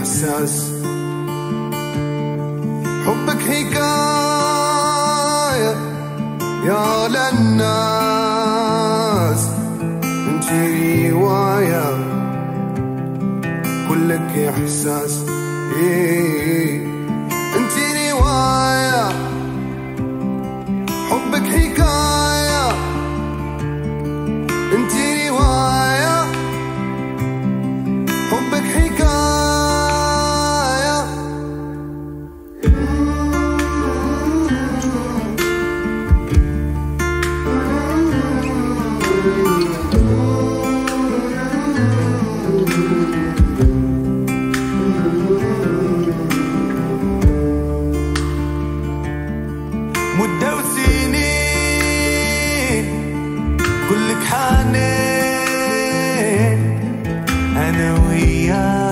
إحساس حبك حكاية يا للناس انت رواية كلك إحساس إيه انت رواية حبك حكاية انت رواية حبك حكاية مدة وسنين كلك حنين أنا وياك